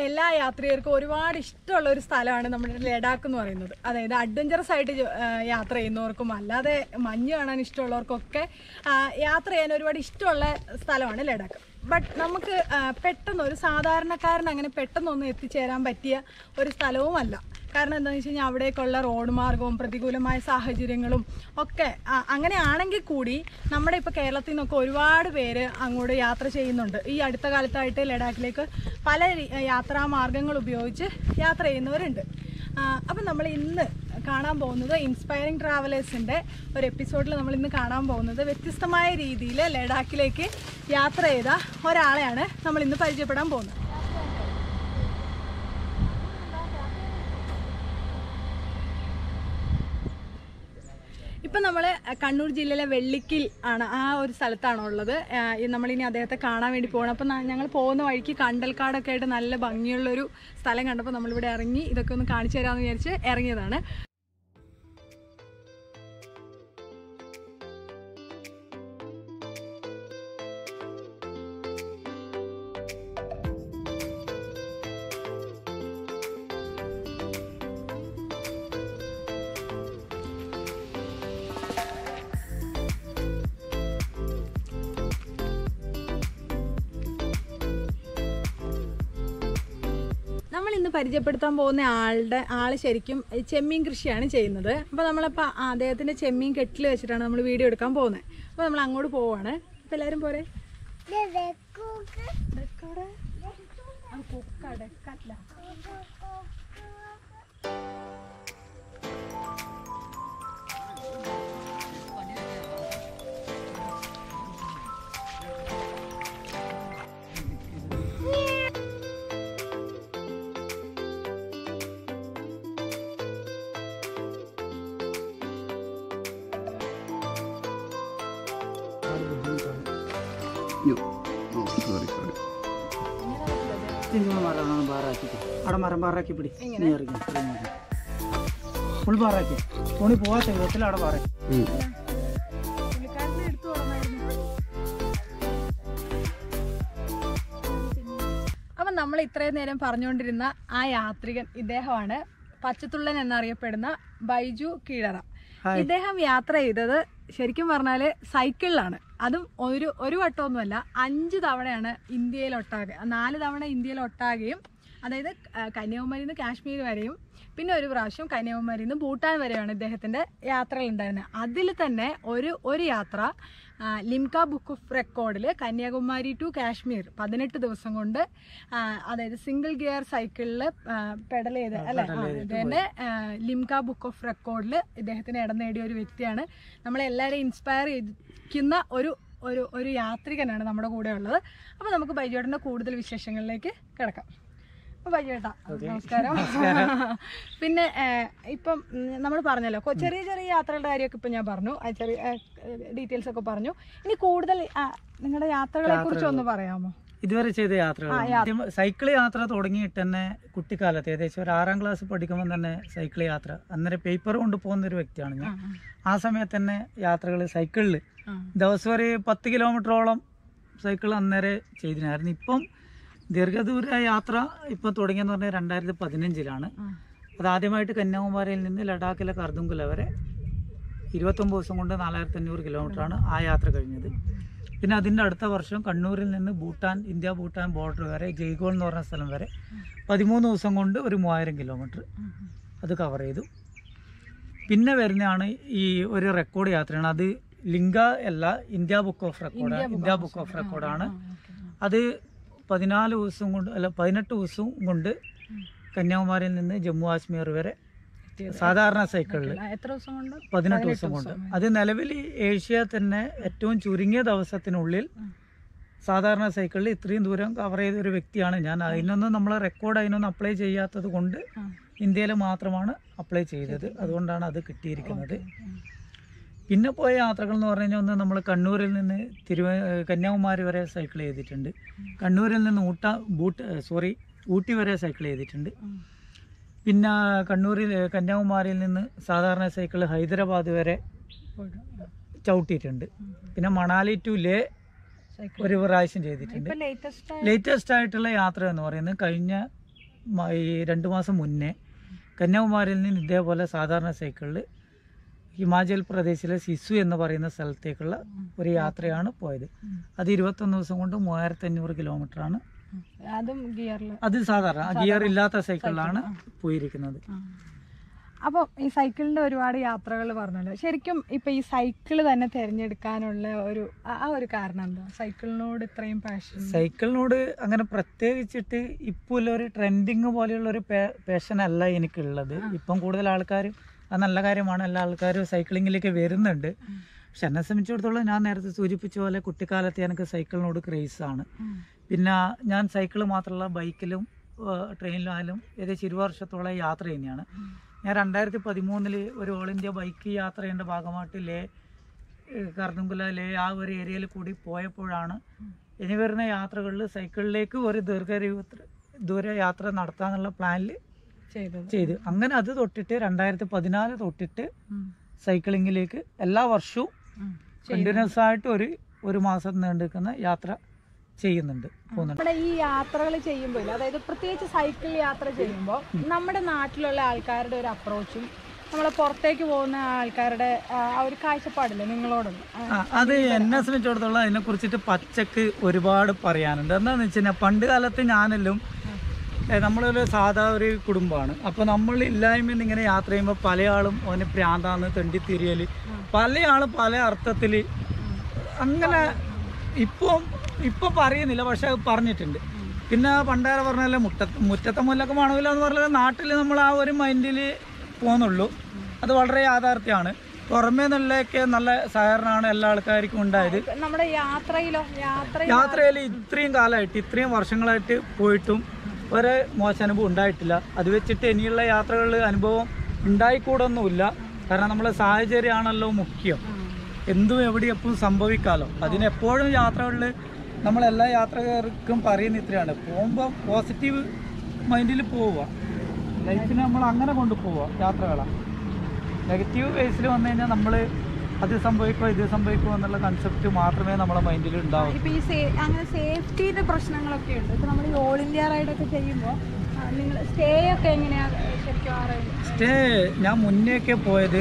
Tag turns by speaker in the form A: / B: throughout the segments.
A: എല്ലാ യാത്രികർക്കും ഒരുപാട് ഇഷ്ടമുള്ള ഒരു സ്ഥലമാണ് നമ്മുടെ ലഡാക്ക് എന്ന് പറയുന്നത് അതായത് അഡ്വഞ്ചറസ് ആയിട്ട് ജോ- ആ, യാത്ര ചെയ്യുന്നവർക്കും അല്ലാതെ മഞ്ഞ് കാണാൻ ഇഷ്ടമുള്ളവർക്കൊക്കെ ആ, യാത്ര ചെയ്യാൻ ഒരുപാട് ഇഷ്ടമുള്ള സ്ഥലമാണ് ലഡാക്ക് ബട്ട് നമുക്ക് ആ, പെട്ടെന്ന് ഒരു സാധാരണക്കാരൻ അങ്ങനെ പെട്ടെന്നൊന്നും എത്തിച്ചേരാൻ പറ്റിയ ഒരു സ്ഥലവുമല്ല കാരണം എന്താണെന്ന് വെച്ച് കഴിഞ്ഞാൽ അവിടേക്കുള്ള റോഡ് മാർഗവും പ്രതികൂലമായ സാഹചര്യങ്ങളും ഒക്കെ ആ, അങ്ങനെയാണെങ്കിൽ കൂടി നമ്മുടെ ഇപ്പോൾ കേരളത്തിൽ നിന്നൊക്കെ ഒരുപാട് പേര് അങ്ങോട്ട് യാത്ര ചെയ്യുന്നുണ്ട് ഈ അടുത്ത കാലത്തായിട്ട് ലഡാക്കിലേക്ക് പല രീ- യാത്രാ മാർഗങ്ങൾ ഉപയോഗിച്ച് യാത്ര ചെയ്യുന്നവരുണ്ട് അപ്പം നമ്മൾ ഇന്ന് കാണാൻ പോകുന്നത് ഇൻസ്പയറിംഗ് ട്രാവലേഴ്സിൻ്റെ ഒരു എപ്പിസോഡിൽ നമ്മൾ ഇന്ന് കാണാൻ പോകുന്നത് വ്യത്യസ്തമായ രീതിയിൽ ലഡാക്കിലേക്ക് യാത്ര ചെയ്ത ഒരാളെയാണ് നമ്മൾ ഇന്ന് പരിചയപ്പെടാൻ പോകുന്നത് ഇപ്പം നമ്മൾ കണ്ണൂർ ജില്ലയിലെ വെള്ളിക്കിൽ ആണ് ആ ഒരു സ്ഥലത്താണ് ഉള്ളത് ആ, ഈ നമ്മളിനി അദ്ദേഹത്തെ കാണാൻ വേണ്ടി പോകണം അപ്പം ഞങ്ങൾ പോകുന്ന വഴിക്ക് കണ്ടൽക്കാടൊക്കെ ആയിട്ട് നല്ല ഭംഗിയുള്ളൊരു സ്ഥലം കണ്ടപ്പോൾ നമ്മളിവിടെ ഇറങ്ങി ഇതൊക്കെ ഒന്ന് കാണിച്ചു തരാമെന്ന് വിചാരിച്ച് ഇറങ്ങിയതാണ് നമ്മൾ ഇന്ന് പരിചയപ്പെടുത്താൻ പോകുന്ന ആളുടെ ആള് ശരിക്കും ഈ ചെമ്മീൻ കൃഷിയാണ് ചെയ്യുന്നത് അപ്പോൾ നമ്മളിപ്പോൾ അദ്ദേഹത്തിൻ്റെ ചെമ്മീൻ കെട്ടിൽ വെച്ചിട്ടാണ് നമ്മൾ വീഡിയോ എടുക്കാൻ പോകുന്നത് അപ്പോൾ നമ്മൾ അങ്ങോട്ട് പോവാണ് അപ്പോൾ എല്ലാവരും പോരെ ഡെക്കോടെ? ആ, കൊക്ക, ഡെക്കല്ല.
B: സോറി സോറി
C: തിന്നു മരം ബാറാക്കി അവിടെ മരം ബാറാക്കി പിടി നീ ഇറങ്ങി ഫുൾ ബാറാക്കി തുണി പോവാത്ത വിധത്തിൽ അവിടെ ബാറാക്കി
A: പുള്ളിക്കാരനെ എടുത്തു കൊണ്ടുവന്നായിരുന്നു. അപ്പം നമ്മൾ ഇത്രയും നേരം പറഞ്ഞുകൊണ്ടിരുന്ന ആ യാത്രികൻ ഇദ്ദേഹമാണ് പച്ചത്തുള്ളൻ എന്നറിയപ്പെടുന്ന ബൈജു കീഴറ
C: ഹായ്.
A: ഇദ്ദേഹം യാത്ര ചെയ്തത് ശരിക്കും പറഞ്ഞാല് സൈക്കിളിലാണ് അതും ഒരു ഒരു വട്ടമൊന്നുമല്ല അഞ്ച് തവണയാണ് ഇന്ത്യയിലൊട്ടാകെ നാല് തവണ ഇന്ത്യയിലൊട്ടാകെയും അതായത് ക- കന്യാകുമാരിയിൽ നിന്ന് കാശ്മീർ വരെയും പിന്നെ ഒരു പ്രാവശ്യം കന്യാകുമാരിയിൽ നിന്ന് ഭൂട്ടാൻ വരെയാണ് ഇദ്ദേഹത്തിൻ്റെ യാത്രകൾ ഉണ്ടായിരുന്നത് അതിൽ തന്നെ ഒരു ഒരു യാത്ര ആ, ലിംക ബുക്ക് ഓഫ് റെക്കോർഡിൽ കന്യാകുമാരി ടു കാശ്മീർ പതിനെട്ട് ദിവസം കൊണ്ട് ആ, അതായത് സിംഗിൾ ഗിയർ സൈക്കിളിൽ പെഡൽ ചെയ്ത് അല്ലെ ഇതന്നെ ലിംക ബുക്ക് ഓഫ് റെക്കോർഡിൽ ഇദ്ദേഹത്തിന് ഇടം നേടിയ ഒരു വ്യക്തിയാണ് നമ്മളെല്ലാവരെയും ഇൻസ്പയർ ചെയ്യിക്കുന്ന ഒരു ഒരു ഒരു യാത്രികനാണ് നമ്മുടെ കൂടെ ഉള്ളത് അപ്പോൾ നമുക്ക് ബൈജോട്ടൻ്റെ കൂടുതൽ വിശേഷങ്ങളിലേക്ക് കിടക്കാം അപ്പോൾ ബൈജോട്ടാ നമസ്കാരം പിന്നെ ഏഹ്, ഇപ്പം നമ്മൾ പറഞ്ഞല്ലോ കൊ- ചെറിയ ചെറിയ യാത്രകളുടെ കാര്യമൊക്കെ ഇപ്പം ഞാൻ പറഞ്ഞു ആ ചെറിയ ഡീറ്റെയിൽസ് ഒക്കെ പറഞ്ഞു ഇനി കൂടുതൽ ആ, നിങ്ങളുടെ യാത്രകളെ കുറിച്ച് ഒന്ന് പറയാമോ
C: ഇതുവരെ ചെയ്ത യാത്രകൾ ആദ്യം സൈക്കിൾ യാത്ര തുടങ്ങിയിട്ട് തന്നെ കുട്ടിക്കാലത്ത് ഏകദേശം ഒരു ആറാം ക്ലാസ് പഠിക്കുമ്പോൾ തന്നെ സൈക്കിൾ യാത്ര അന്നേരം പേപ്പർ കൊണ്ട് പോകുന്ന ഒരു വ്യക്തിയാണ് ഞാൻ ആ സമയത്ത് തന്നെ യാത്രകൾ സൈക്കിളിൽ
A: ആ.
C: ദിവസം ഒരു പത്ത് കിലോമീറ്ററോളം സൈക്കിൾ അന്നേരം ചെയ്തിനായിരുന്നു ഇപ്പം ദീർഘദൂര യാത്ര ഇപ്പം തുടങ്ങിയെന്ന് പറഞ്ഞാൽ രണ്ടായിരത്തി പതിനഞ്ചിലാണ്
A: ആ.
C: അത് ആദ്യമായിട്ട് കന്യാകുമാരിയിൽ നിന്ന് ലഡാക്കിലെ കർദുങ്കുല വരെ ഇരുപത്തൊമ്പത് ദിവസം കൊണ്ട് നാലായിരത്തി അഞ്ഞൂറ് കിലോമീറ്ററാണ് ആ യാത്ര കഴിഞ്ഞത് പിന്നെ അതിൻ്റെ അടുത്ത വർഷം കണ്ണൂരിൽ നിന്ന് ഭൂട്ടാൻ ഇന്ത്യ ഭൂട്ടാൻ ബോർഡർ വരെ ജയ്ഗോൾ എന്ന് പറഞ്ഞ സ്ഥലം വരെ പതിമൂന്ന് ദിവസം കൊണ്ട് ഒരു മൂവായിരം കിലോമീറ്റർ അത് കവർ ചെയ്തു പിന്നെ വരുന്നതാണ് ഈ ഒരു റെക്കോർഡ് യാത്രയാണ് അത് ലിംഗ അല്ല India book of record India book of റെക്കോർഡാണ് അത് പതിനാല് ദിവസം കൊണ്ട് അല്ല പതിനെട്ട് ദിവസവും കൊണ്ട് കന്യാകുമാരിയിൽ നിന്ന് ജമ്മു കാശ്മീർ വരെ സാധാരണ സൈക്കിളിൽ
A: ആ, എത്ര ദിവസം കൊണ്ട്
C: പതിനെട്ട് ദിവസം കൊണ്ട് അത് നിലവിൽ ഏഷ്യ തന്നെ ഏറ്റവും ചുരുങ്ങിയ ദിവസത്തിനുള്ളിൽ സാധാരണ സൈക്കിളിൽ ഇത്രയും ദൂരം കവർ ചെയ്ത ഒരു വ്യക്തിയാണ് ഞാൻ അതിനൊന്നും നമ്മൾ റെക്കോർഡ് അതിനൊന്നും അപ്ലൈ ചെയ്യാത്തത് കൊണ്ട്
A: ആ.
C: ഇന്ത്യയിൽ മാത്രമാണ് അപ്ലൈ ചെയ്തത് അതുകൊണ്ടാണ് അത് കിട്ടിയിരിക്കുന്നത് പിന്നെ പോയ യാത്രകൾ എന്ന് പറഞ്ഞു കഴിഞ്ഞാൽ ഒന്ന് നമ്മൾ കണ്ണൂരിൽ നിന്ന് തിരുവ കന്യാകുമാരി വരെ സൈക്കിൾ ചെയ്തിട്ടുണ്ട് കണ്ണൂരിൽ നിന്ന് ഊട്ട ബൂട്ട് സോറി ഊട്ടി വരെ സൈക്കിൾ ചെയ്തിട്ടുണ്ട്
A: ഉം.
C: പിന്നെ കണ്ണൂരിൽ കന്യാകുമാരിയിൽ നിന്ന് സാധാരണ സൈക്കിൾ ഹൈദരാബാദ് വരെ
A: പോയിട്ട്.
C: ചവിട്ടിയിട്ടുണ്ട് പിന്നെ മണാലി ടു ലേ
A: സൈക്കിൾ
C: ഒരു പ്രാവശ്യം ചെയ്തിട്ടുണ്ട്
A: ഇപ്പൊ ലേറ്റസ്റ്റ്
C: ലേറ്റസ്റ്റ് ആയിട്ടുള്ള യാത്ര എന്ന് പറയുന്നത് കഴിഞ്ഞ മ- ഈ രണ്ട് മാസം മുന്നേ കന്യാകുമാരിയിൽ നിന്ന് ഇതേപോലെ സാധാരണ സൈക്കിളിൽ ഹിമാചൽ പ്രദേശിലെ സിസു എന്ന് പറയുന്ന സ്ഥലത്തേക്കുള്ള ഒരു യാത്രയാണ് പോയത് അത് ഇരുപത്തൊന്ന് ദിവസം കൊണ്ട് മൂവായിരത്തി അഞ്ഞൂറ് കിലോമീറ്ററാണ്
A: അതും ഗിയറിൽ
C: അത് സാധാരണ ഗിയർ ഇല്ലാത്ത സൈക്കിളിലാണ് പോയിരിക്കുന്നത്
A: അപ്പോൾ ഈ സൈക്കിളിന്റെ ഒരുപാട് യാത്രകൾ പറഞ്ഞല്ലോ ശരിക്കും ഇപ്പൊ ഈ സൈക്കിൾ തന്നെ തിരഞ്ഞെടുക്കാനുള്ള ഒരു ആ- ആ ഒരു കാരണം എന്താ സൈക്കിളിനോട് ഇത്രയും പാഷൻ
C: സൈക്കിളിനോട് അങ്ങനെ പ്രത്യേകിച്ചിട്ട് ഇപ്പോൾ ഒരു ട്രെൻഡിങ് പോലെയുള്ള ഒരു പാഷൻ അല്ല എനിക്കുള്ളത് ഇപ്പം കൂടുതൽ ആൾക്കാർ അത് നല്ല കാര്യമാണ് എല്ലാ ആൾക്കാരും സൈക്ലിങ്ങിലേക്ക് വരുന്നുണ്ട് പക്ഷെ എന്നെ സംബന്ധിച്ചിടത്തോളം ഞാൻ നേരത്തെ സൂചിപ്പിച്ച പോലെ കുട്ടിക്കാലത്ത് എനിക്ക് സൈക്കിളിനോട് ക്രേസ് ആണ് പിന്നെ ഞാൻ സൈക്കിൾ മാത്രമല്ല ബൈക്കിലും ട്രെയിനിലും ആയാലും ഏകദേശം ഇരു വർഷത്തോളം യാത്ര ചെയ്യുന്നതാണ് ഞാൻ രണ്ടായിരത്തി പതിമൂന്നില് ഒരു ഓൾ ഇന്ത്യ ബൈക്ക് യാത്രയുടെ ഭാഗമായിട്ട് ലേ ഏഹ് കർദുങ്കുല ലേ ആ ഒരു ഏരിയയിൽ കൂടി പോയപ്പോഴാണ് ഇനി വരുന്ന യാത്രകളിൽ സൈക്കിളിലേക്ക് ഒരു ദീർഘ ദൂര യാത്ര നടത്താന്നുള്ള പ്ലാനിൽ
A: ചെയ്തത്
C: ചെയ്ത് അങ്ങനെ അത് തൊട്ടിട്ട് രണ്ടായിരത്തി പതിനാല് തൊട്ടിട്ട് സൈക്ലിങ്ങിലേക്ക് എല്ലാ വർഷവും കണ്ടിന്യൂസ് ആയിട്ട് ഒരു ഒരു മാസം നീണ്ടു നിൽക്കുന്ന യാത്ര ചെയ്യുന്നുണ്ട് പോകുന്നുണ്ട്
A: നമ്മുടെ ഈ യാത്രകൾ ചെയ്യുമ്പോൾ അതായത് പ്രത്യേകിച്ച് സൈക്കിൾ യാത്ര ചെയ്യുമ്പോൾ നമ്മുടെ നാട്ടിലുള്ള ആൾക്കാരുടെ ഒരു അപ്രോച്ചും നമ്മൾ പുറത്തേക്ക് പോകുന്ന ആൾക്കാരുടെ ആ ആ ഒരു കാഴ്ചപ്പാടില്ലേ നിങ്ങളോടും
C: ആ, അത് എന്നെ സംബന്ധിച്ചിടത്തോളം അതിനെ കുറിച്ചിട്ട് പച്ചക്ക് ഒരുപാട് പറയാനുണ്ട് എന്താന്ന് വെച്ച് കഴിഞ്ഞാൽ പണ്ട് കാലത്ത് ഞാനെല്ലാം ഏ, നമ്മളൊരു സാധാ ഒരു കുടുംബമാണ് അപ്പോൾ നമ്മൾ ഇല്ലായ്മയിൽ ഇങ്ങനെ യാത്ര ചെയ്യുമ്പോൾ പല ആളും അവന് പ്രാന്താന്ന് തെണ്ടിത്തിരിയൽ പല ആളും പല അർത്ഥത്തിൽ അങ്ങനെ ഇപ്പം ഇപ്പം പറയുന്നില്ല പക്ഷെ അത് പറഞ്ഞിട്ടുണ്ട് പിന്നെ പണ്ടേറെ പറഞ്ഞാലേ മുറ്റ മുറ്റത്തെ മുല്ലൊക്കെ മണവില്ല എന്ന് പറഞ്ഞാൽ നാട്ടിൽ നമ്മൾ ആ ഒരു മൈൻഡിൽ പോകുന്നുള്ളൂ അത് വളരെ യാഥാർത്ഥ്യമാണ് പുറമേ നിന്നുള്ളതൊക്കെ നല്ല സഹകരണമാണ് എല്ലാ ആൾക്കാർക്കും ഉണ്ടായത്
A: നമ്മുടെ യാത്രയിലോ യാത്ര
C: യാത്രയിൽ ഇത്രയും കാലമായിട്ട് ഇത്രയും വർഷങ്ങളായിട്ട് പോയിട്ടും ഒരു മോശം അനുഭവം ഉണ്ടായിട്ടില്ല അത് വെച്ചിട്ട് ഇനിയുള്ള യാത്രകളിൽ അനുഭവം ഉണ്ടായിക്കൂടൊന്നുമില്ല കാരണം നമ്മളെ സാഹചര്യമാണല്ലോ മുഖ്യം എന്തും എവിടെ എപ്പോഴും സംഭവിക്കാമല്ലോ അതിനെപ്പോഴും യാത്രകളിൽ നമ്മളെല്ലാ യാത്രക്കാർക്കും പറയുന്ന ഇത്രയാണ് പോകുമ്പോൾ പോസിറ്റീവ് മൈൻഡിൽ പോവുക ലൈഫിനെ നമ്മൾ അങ്ങനെ കൊണ്ടുപോവുക യാത്രകളാണ് നെഗറ്റീവ് ബേസിൽ വന്നു കഴിഞ്ഞാൽ നമ്മൾ അത് സംഭവിക്കുമോ ഇത് സംഭവിക്കുമോ എന്നുള്ള കൺസെപ്റ്റ് മാത്രമേ നമ്മളെ മൈൻഡിൽ ഉണ്ടാവൂ
A: ഇപ്പൊ ഈ സേ- അങ്ങനെ സേഫ്റ്റിയുടെ പ്രശ്നങ്ങളൊക്കെ ഉണ്ട് ഇപ്പൊ നമ്മൾ ഈ ഓൾ ഇന്ത്യ റൈഡൊക്കെ ചെയ്യുമ്പോൾ നിങ്ങൾ സ്റ്റേ ഒക്കെ എങ്ങനെയാ ശരിക്കും അറിയുന്നത്
C: സ്റ്റേ ഞാൻ മുന്നേയൊക്കെ പോയത്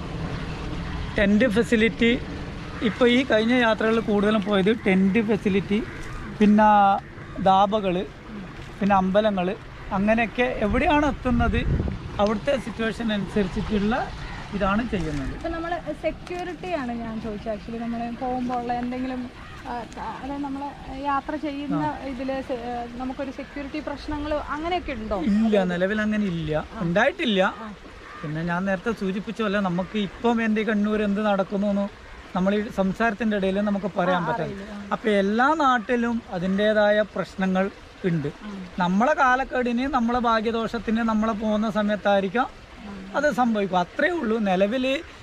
C: ടെൻറ്റ് ഫെസിലിറ്റി ഇപ്പോൾ ഈ കഴിഞ്ഞ യാത്രകളിൽ കൂടുതലും പോയത് ടെൻറ്റ് ഫെസിലിറ്റി പിന്നെ ധാബകൾ പിന്നെ അമ്പലങ്ങൾ അങ്ങനെയൊക്കെ എവിടെയാണ് എത്തുന്നത് അവിടുത്തെ സിറ്റുവേഷൻ അനുസരിച്ചിട്ടുള്ള ഇതാണ് ചെയ്യുന്നത്
A: ഇപ്പൊ നമ്മൾ സെക്യൂരിറ്റി ആണ് ഞാൻ ചോദിച്ചത് ആക്ച്വലി നമ്മൾ പോകുമ്പോൾ ഉള്ള എന്തെങ്കിലും ആ, ക- അതായത് നമ്മൾ യാത്ര ചെയ്യുന്ന ഇതിൽ നമുക്കൊരു സെക്യൂരിറ്റി പ്രശ്നങ്ങൾ അങ്ങനെയൊക്കെ ഉണ്ടോ
C: ഇല്ല നിലവിൽ അങ്ങനെ ഇല്ല ഉണ്ടായിട്ടില്ല പിന്നെ ഞാൻ നേരത്തെ സൂചിപ്പിച്ച പോലെ നമുക്ക് ഇപ്പം എൻ്റെ കണ്ണൂർ എന്ത് നടക്കുന്നു എന്ന് നമ്മൾ ഈ സംസാരത്തിൻ്റെ ഇടയിൽ നമുക്ക് പറയാൻ പറ്റില്ല അപ്പം എല്ലാ നാട്ടിലും അതിൻ്റെതായ പ്രശ്നങ്ങൾ ഉണ്ട് നമ്മളെ കാലക്കേടിന് നമ്മളെ ഭാഗ്യദോഷത്തിന് നമ്മളെ പോകുന്ന സമയത്തായിരിക്കാം അത് സംഭവിക്കും അത്രേ ഉള്ളൂ നിലവിൽ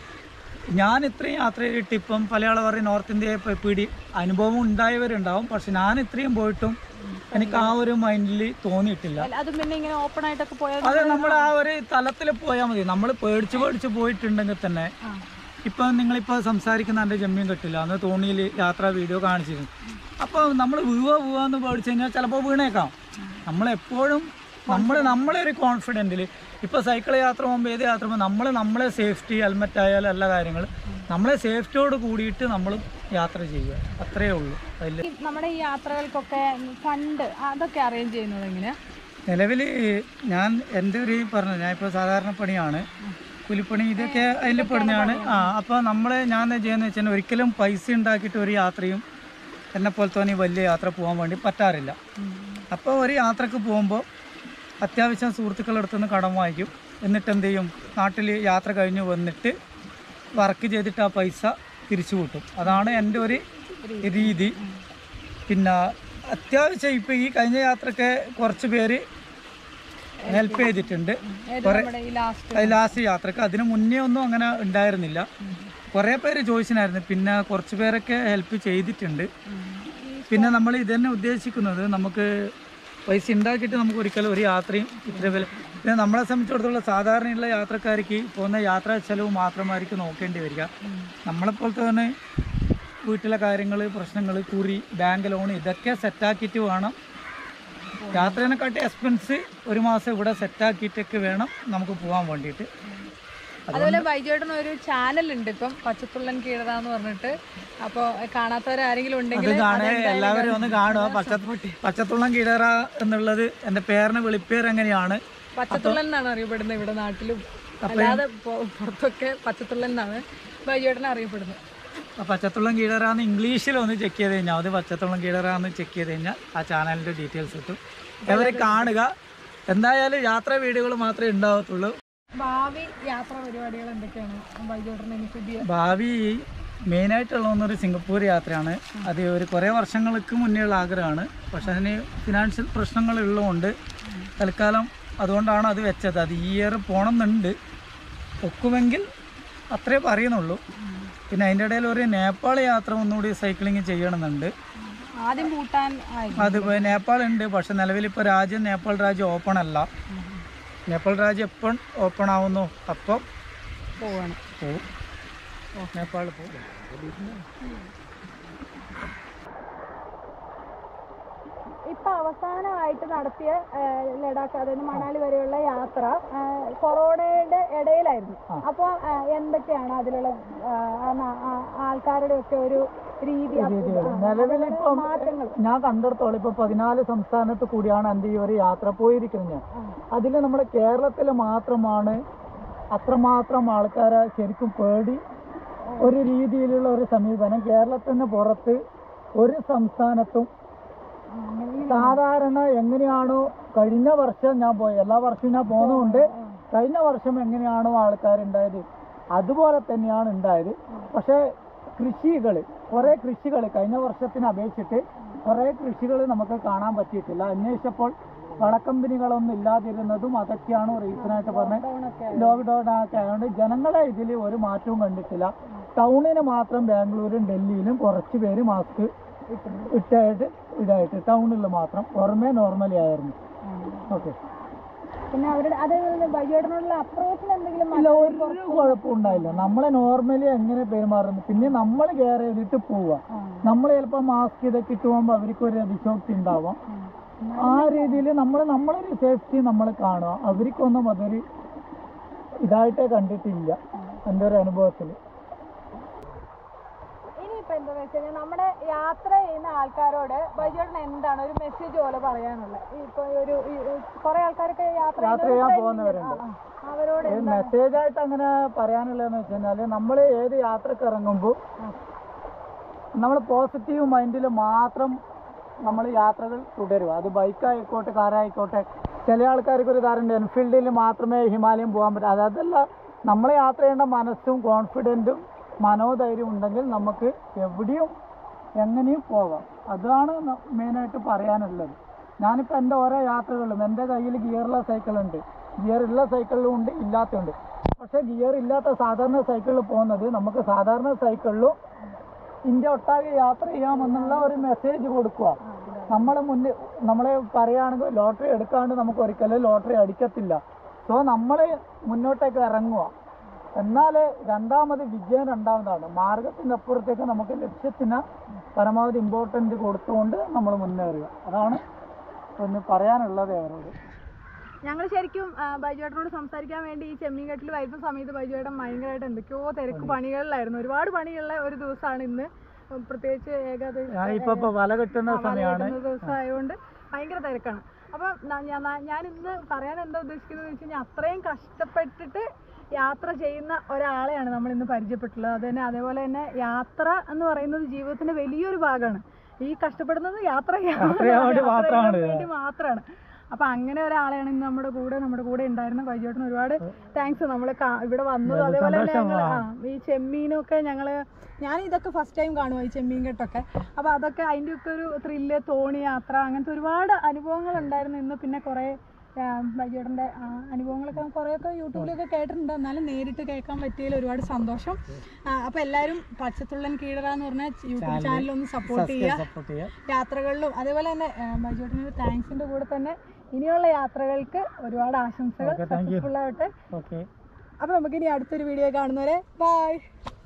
C: ഞാൻ ഇത്രയും യാത്ര ചെയ്തിട്ട് ഇപ്പം പല ആൾ പറയും നോർത്ത് ഇന്ത്യയെ പോയി പിടി അനുഭവം ഉണ്ടായവരുണ്ടാവും പക്ഷെ ഞാൻ ഇത്രയും പോയിട്ടും എനിക്ക് ആ ഒരു മൈൻഡിൽ തോന്നിയിട്ടില്ല
A: അല്ല, അതും പിന്നെ ഇങ്ങനെ ഓപ്പൺ ആയിട്ടൊക്കെ പോയാൽ
C: അത് നമ്മൾ ആ ഒരു തലത്തിൽ പോയാൽ മതി നമ്മൾ പേടിച്ച് പേടിച്ച് പോയിട്ടുണ്ടെങ്കിൽ തന്നെ ഇപ്പം നിങ്ങളിപ്പോൾ സംസാരിക്കുന്ന എൻ്റെ ജമ്യം കിട്ടില്ല അന്ന് തോണിയിൽ യാത്രാ വീഡിയോ കാണിച്ചിരുന്നു അപ്പോൾ നമ്മൾ വീവ വീവാന്ന് പേടിച്ച് കഴിഞ്ഞാൽ ചിലപ്പോൾ വീണേക്കാം നമ്മളെപ്പോഴും നമ്മൾ നമ്മളെ ഒരു കോൺഫിഡൻറ്റിൽ ഇപ്പോൾ സൈക്കിൾ യാത്ര പോകുമ്പോൾ ഏത് യാത്ര പോകുമ്പോൾ നമ്മൾ നമ്മളെ സേഫ്റ്റി ഹെൽമെറ്റ് ആയാലും എല്ലാ കാര്യങ്ങളും നമ്മളെ സേഫ്റ്റിയോട് കൂടിയിട്ട് നമ്മൾ യാത്ര ചെയ്യുക അത്രയേ ഉള്ളൂ അതിൽ
A: ഈ നമ്മുടെ ഈ യാത്രകൾക്കൊക്കെ ഫണ്ട് അതൊക്കെ അറേഞ്ച് ചെയ്യുന്നത് എങ്ങനെയാ
C: നിലവിൽ ഞാൻ എൻ്റെ ഒരു പറഞ്ഞു ഞാൻ ഇപ്പോൾ സാധാരണ പണിയാണ് കൂലിപ്പണി ഇതൊക്കെ അതിൽ പെടുന്നതാണ് ആ അപ്പോൾ നമ്മൾ ഞാൻ എന്താ ചെയ്യുന്നത് വെച്ചാൽ ഒരിക്കലും പൈസ ഉണ്ടാക്കിയിട്ട് ഒരു യാത്രയും എന്നെ പോലെ തോന്നി വലിയ യാത്ര പോകാൻ വേണ്ടി പറ്റാറില്ല അപ്പോൾ ഒരു യാത്രക്ക് പോകുമ്പോൾ അത്യാവശ്യം സുഹൃത്തുക്കളുടെ അടുത്ത് നിന്ന് കടം വാങ്ങിക്കും എന്നിട്ട് എന്ത് ചെയ്യും നാട്ടിൽ യാത്ര കഴിഞ്ഞ് വന്നിട്ട് വർക്ക് ചെയ്തിട്ട് ആ പൈസ തിരിച്ചു കൂട്ടും അതാണ് എൻ്റെ ഒരു രീതി പിന്നെ അത്യാവശ്യം ഇപ്പോൾ ഈ കഴിഞ്ഞ യാത്രക്ക് കുറച്ച് പേര് ഹെൽപ്പ് ചെയ്തിട്ടുണ്ട്
A: ഏത്
C: കുറെ
A: നമ്മുടെ ഈ ലാസ്റ്റ്
C: അത് ലാസ്റ്റ് യാത്രക്ക് അതിന് മുന്നേ ഒന്നും അങ്ങനെ ഉണ്ടായിരുന്നില്ല കുറേ പേര് ചോദിച്ചിനായിരുന്നു പിന്നെ കുറച്ച് പേരൊക്കെ ഹെൽപ്പ് ചെയ്തിട്ടുണ്ട് പിന്നെ നമ്മൾ ഇതന്നെ ഉദ്ദേശിക്കുന്നത് നമുക്ക് പൈസ ഉണ്ടാക്കിയിട്ട് നമുക്ക് ഒരിക്കലും ഒരു യാത്രയും ഇത്ര വില പിന്നെ നമ്മളെ സംബന്ധിച്ചിടത്തോളം സാധാരണയുള്ള യാത്രക്കാർക്ക് പോകുന്ന യാത്രാ ചെലവ് മാത്രമായിരിക്കും നോക്കേണ്ടി വരിക നമ്മളെപ്പോലത്തെ തന്നെ വീട്ടിലെ കാര്യങ്ങൾ പ്രശ്നങ്ങൾ കുറി ബാങ്ക് ലോൺ ഇതൊക്കെ സെറ്റാക്കിയിട്ട് വേണം യാത്രേനെക്കാട്ടി എക്സ്പെൻസ് ഒരു മാസം ഇവിടെ സെറ്റാക്കിയിട്ടൊക്കെ വേണം നമുക്ക് പോകാൻ വേണ്ടിയിട്ട്
A: അതുപോലെ ബൈജുവേട്ടൻ ഒരു ചാനൽ ഉണ്ട് ഇപ്പം പച്ചത്തുള്ളൻ കീഴറ എന്ന് പറഞ്ഞിട്ട് അപ്പോൾ കാണാത്തവരാരെങ്കിലും
C: അത്
A: ഉണ്ടെങ്കിൽ
C: കാണേ എല്ലാവരും ഒന്ന് കാണുക പച്ച പച്ചത്തുള്ളം കിടറ എന്നുള്ളത് എൻ്റെ പേരിന് വെളിപ്പേര് എങ്ങനെയാണ്
A: പച്ചത്തുള്ളൻ എന്നാണ് അറിയപ്പെടുന്നത് ഇവിടെ നാട്ടിലും അല്ലാതെ പൊ- പുറത്തൊക്കെ പച്ചത്തുള്ളൻ എന്നാണ് ബൈജുവേട്ടൻ അറിയപ്പെടുന്നത്
C: ആ പച്ചത്തുള്ളം കീഴറാന്ന് ഇംഗ്ലീഷിൽ ഒന്ന് ചെക്ക് ചെയ്ത് കഴിഞ്ഞാൽ അത് പച്ചത്തുള്ളം കീഴറാന്ന് ചെക്ക് ചെയ്ത് കഴിഞ്ഞാൽ ആ ചാനലിൻ്റെ ഡീറ്റെയിൽസ് കിട്ടും അവർ കാണുക എന്തായാലും യാത്രാ വീഡിയോകൾ മാത്രമേ ഉണ്ടാവത്തുള്ളൂ
A: ഭാവി യാത്രാ പരിപാടികൾ എന്തൊക്കെയാണ് ബൈജുവേട്ടൻ ഇനി പുതിയ
C: ഭാവി മെയിനായിട്ടുള്ള ഒന്നൊരു സിംഗപ്പൂർ യാത്രയാണ് അത് ഒരു കുറേ വർഷങ്ങൾക്ക് മുന്നേയുള്ള ആഗ്രഹമാണ് പക്ഷെ അതിന് ഫിനാൻഷ്യൽ പ്രശ്നങ്ങൾ ഉള്ളതുകൊണ്ട് തൽക്കാലം അതുകൊണ്ടാണ് അത് വെച്ചത് അത് ഈ ഇയർ പോകണമെന്നുണ്ട് ഒക്കുമെങ്കിൽ അത്രേ പറയുന്നുള്ളൂ പിന്നെ അതിൻ്റെ ഇടയിൽ ഒരു നേപ്പാൾ യാത്ര ഒന്നുകൂടി സൈക്ലിംഗ് ചെയ്യണമെന്നുണ്ട്
A: ആദ്യം ഭൂട്ടാൻ ആയിരുന്നു
C: അത് ഇപ്പോൾ നേപ്പാൾ ഉണ്ട് പക്ഷെ നിലവിൽ ഇപ്പോൾ രാജ്യം നേപ്പാൾ രാജ്യം ഓപ്പൺ അല്ല നേപ്പാൾ രാജ്യം എപ്പോൾ ഓപ്പൺ ആവുന്നു അപ്പം
A: പോവാണ്
C: പോവും നേപ്പാളിൽ പോകും
A: ഇപ്പൊ അവസാനമായിട്ട് നടത്തിയ ആ, ലഡാക്ക് അതായത് മണാലി വരെയുള്ള യാത്ര ആ, കൊറോണയുടെ ഇടയിലായിരുന്നു അപ്പൊ ആ, എന്തൊക്കെയാണ് അതിലുള്ള ആ, ആ നാ- ആ ആൾക്കാരുടെ ഒക്കെ ഒരു രീതി
C: നിലവിലിപ്പം
A: മാറ്റങ്ങൾ
C: ഞാൻ കണ്ടിടത്തോളം ഇപ്പൊ പതിനാല് സംസ്ഥാനത്ത് കൂടിയാണ് എൻ്റെ ഈ ഒരു യാത്ര പോയിരിക്കുന്നത് അതിൽ നമ്മുടെ കേരളത്തിൽ മാത്രമാണ് അത്രമാത്രം ആൾക്കാരെ ശരിക്കും പേടി ഒരു രീതിയിലുള്ള ഒരു സമീപനം കേരളത്തിന് പുറത്ത് ഒരു സംസ്ഥാനത്തും സാധാരണ എങ്ങനെയാണോ കഴിഞ്ഞ വർഷം ഞാൻ പോയി എല്ലാ വർഷവും ഞാൻ പോകുന്നതുകൊണ്ട് കഴിഞ്ഞ വർഷം എങ്ങനെയാണോ ആൾക്കാരുണ്ടായത് അതുപോലെ തന്നെയാണ് ഉണ്ടായത് പക്ഷേ കൃഷികൾ കുറേ കൃഷികൾ കഴിഞ്ഞ വർഷത്തിനെ അപേക്ഷിച്ചിട്ട് കുറേ കൃഷികൾ നമുക്ക് കാണാൻ പറ്റിയിട്ടില്ല അന്വേഷിച്ചപ്പോൾ വളക്കമ്പനികളൊന്നും ഇല്ലാതിരുന്നതും അതൊക്കെയാണ് റീസണായിട്ട് പറഞ്ഞത് ലോക്ക്ഡൗൺ ഒക്കെ ആയതുകൊണ്ട് ജനങ്ങളെ ഇതിൽ ഒരു മാറ്റവും കണ്ടിട്ടില്ല ടൗണിന് മാത്രം ബാംഗ്ലൂരും ഡൽഹിയിലും കുറച്ച് പേര് മാസ്ക് ഇട്ടായിട്ട് ഇതായിട്ട് ടൗണിൽ മാത്രം പുറമേ നോർമലി ആയിരുന്നു ഓക്കെ
A: പിന്നെ അവരുടെ അതേപോലെ ബൈജുവേട്ടനോടുള്ള അപ്രോച്ചിൽ എന്തെങ്കിലും
C: ഇല്ല ഒരു കുഴപ്പമുണ്ടായില്ല നമ്മളെ നോർമലി എങ്ങനെ പെരുമാറുന്നു പിന്നെ നമ്മൾ കെയർ ചെയ്തിട്ട് പോവുക നമ്മൾ ചിലപ്പോൾ മാസ്ക് ഇതൊക്കെ ഇട്ട് പോകുമ്പോൾ അവർക്ക് ഒരു അതിശോക്തി ഉണ്ടാവാം ആ രീതിയിൽ നമ്മൾ നമ്മളൊരു സേഫ്റ്റി നമ്മൾ കാണുക അവർക്കൊന്നും അതൊരു ഇതായിട്ടേ കണ്ടിട്ടില്ല എൻ്റെ ഒരു അനുഭവത്തിൽ
A: ഇനിയിപ്പോ എന്താ വെച്ച് കഴിഞ്ഞാൽ നമ്മുടെ യാത്ര ചെയ്യുന്ന ആൾക്കാരോട് ബൈജുവേട്ടൻ എന്താണ് ഒരു മെസ്സേജ് പോലെ പറയാനുള്ളത് ഇപ്പൊ ഒരു കുറെ ആൾക്കാരൊക്കെ യാത്ര
C: യാത്ര ചെയ്യാൻ
A: ചെയ്യുന്നവരുണ്ട്.
C: പോകുന്നവരുണ്ട്
A: ആ, ആ. അവരോട്
C: മെസ്സേജ് ആയിട്ട് അങ്ങനെ പറയാനുള്ളതെന്ന് വെച്ച് കഴിഞ്ഞാൽ നമ്മൾ ഏത് യാത്രക്ക് ഇറങ്ങുമ്പോൾ നമ്മൾ പോസിറ്റീവ് മൈൻഡിൽ മാത്രം നമ്മൾ യാത്രകൾ തുടരുക അത് ബൈക്കായിക്കോട്ടെ കാറായിക്കോട്ടെ ചില ആൾക്കാർക്ക് ഒരു കാറുണ്ട് എൻഫീൽഡിൽ മാത്രമേ ഹിമാലയം പോകാൻ പറ്റൂ അത് അതല്ല നമ്മൾ യാത്ര ചെയ്യേണ്ട മനസ്സും കോൺഫിഡൻറ്റും മനോധൈര്യം ഉണ്ടെങ്കിൽ നമുക്ക് എവിടെയും എങ്ങനെയും പോകാം അതാണ് ന- മെയിനായിട്ട് പറയാനുള്ളത് ഞാനിപ്പോൾ എൻ്റെ ഓരോ യാത്രകളിലും എൻ്റെ കയ്യിൽ ഗിയറുള്ള സൈക്കിളുണ്ട് ഗിയർ ഉള്ള സൈക്കിളിലും ഉണ്ട് ഇല്ലാത്തതുണ്ട് പക്ഷേ ഗിയർ ഇല്ലാത്ത സാധാരണ സൈക്കിളിൽ പോകുന്നത് നമുക്ക് സാധാരണ സൈക്കിളിലും ഇന്ത്യ ഒട്ടാകെ യാത്ര ചെയ്യാമെന്നുള്ള ഒരു മെസ്സേജ് കൊടുക്കുക നമ്മൾ മുന്നിൽ നമ്മൾ പറയുകയാണെങ്കിൽ ലോട്ടറി എടുക്കാണ്ട് നമുക്ക് ഒരിക്കലും ലോട്ടറി അടിക്കത്തില്ല സോ നമ്മൾ മുന്നോട്ടേക്ക് ഇറങ്ങുക എന്നാൽ രണ്ടാമത് വിജയം രണ്ടാമതാണ് മാർഗത്തിൻ്റെ അപ്പുറത്തേക്ക് നമുക്ക് ലക്ഷ്യത്തിന് പരമാവധി ഇമ്പോർട്ടൻ്റ് കൊടുത്തുകൊണ്ട് നമ്മൾ മുന്നേറുക അതാണ് ഒന്ന് പറയാനുള്ളത് അവരോട്
A: ഞങ്ങൾ ശരിക്കും ആ, ബൈജുവേട്ടനോട് സംസാരിക്കാൻ വേണ്ടി ഈ ചെമ്മീൻകെട്ടിൽ വരുന്ന സമയത്ത് ബൈജുവേട്ടൻ ഭയങ്കരമായിട്ട് എന്തൊക്കെയോ തിരക്ക് പണികളിലായിരുന്നു ഒരുപാട് പണിയുള്ള ഒരു ദിവസമാണ് ഇന്ന് പ്രത്യേകിച്ച് ഏകാദശി
C: ഞാൻ ഇപ്പോൾ ഇപ്പോൾ വല കെട്ടുന്ന സമയമാണ്
A: കിട്ടുന്ന ദിവസമായതുകൊണ്ട് ഭയങ്കര തിരക്കാണ് അപ്പം ന- ഞാൻ ഞാൻ ഇന്ന് പറയാൻ എന്താ ഉദ്ദേശിക്കുന്നത് വെച്ച് കഴിഞ്ഞാൽ അത്രയും കഷ്ടപ്പെട്ടിട്ട് യാത്ര ചെയ്യുന്ന ഒരാളെയാണ് നമ്മൾ ഇന്ന് പരിചയപ്പെട്ടുള്ളത് അത് തന്നെ അതേപോലെ തന്നെ യാത്ര എന്ന് പറയുന്നത് ജീവിതത്തിന്റെ വലിയൊരു ഭാഗമാണ് ഈ കഷ്ടപ്പെടുന്നത് യാത്ര ചെയ്യാൻ
C: യാത്ര ചെയ്യാൻ വേണ്ടി
A: യാത്ര ചെയ്യാൻ
C: മാത്രമാണ്.
A: വേണ്ടി മാത്രമാണ് അപ്പൊ അങ്ങനെ ഒരാളെയാണ് ഇന്ന് നമ്മുടെ കൂടെ നമ്മുടെ കൂടെ ഉണ്ടായിരുന്ന ബൈജുവേട്ടന് ഒരുപാട് താങ്ക്സ് നമ്മൾ ഇവിടെ വന്നതും
C: അത്
A: അതേപോലെ തന്നെ
C: സന്തോഷം,
A: ഞങ്ങൾ
C: ആ.
A: ആ ഈ ചെമ്മീനൊക്കെ ഞങ്ങള് ഞാൻ ഇതൊക്കെ ഫസ്റ്റ് ടൈം കാണുക ഈ ചെമ്മീൻ കെട്ടൊക്കെ അപ്പൊ അതൊക്കെ അതിന്റെ ഒക്കെ ഒരു ത്രില്ല് തോണി യാത്ര അങ്ങനത്തെ ഒരുപാട് അനുഭവങ്ങൾ ഉണ്ടായിരുന്നു ഇന്ന് പിന്നെ കുറെ ബൈജേട്ടൻ്റെ അനുഭവങ്ങളൊക്കെ കുറേയൊക്കെ യൂട്യൂബിലൊക്കെ കേട്ടിട്ടുണ്ട് എന്നാലും നേരിട്ട് കേൾക്കാൻ പറ്റിയതിൽ ഒരുപാട് സന്തോഷം ആ, അപ്പൊ എല്ലാവരും പച്ചത്തുള്ളൻ കീഴറ എന്ന് പറഞ്ഞ യൂട്യൂബ് ചാനൽ ഒന്ന് സപ്പോർട്ട് ചെയ്യുക
C: സപ്പോർട്ട് ചെയ്യുക
A: യാത്രകളിലും അതേപോലെ തന്നെ ബൈജോട്ടിന് താങ്ക്സിന്റെ കൂടെ തന്നെ ഇനിയുള്ള യാത്രകൾക്ക് ഒരുപാട് ആശംസകൾ
C: Okay, thank you.
A: സക്സസ്ഫുൾ ആവട്ടെ
C: ഓക്കെ
A: അപ്പൊ നമുക്ക് ഇനി അടുത്തൊരു വീഡിയോ കാണുന്നവരെ ബൈ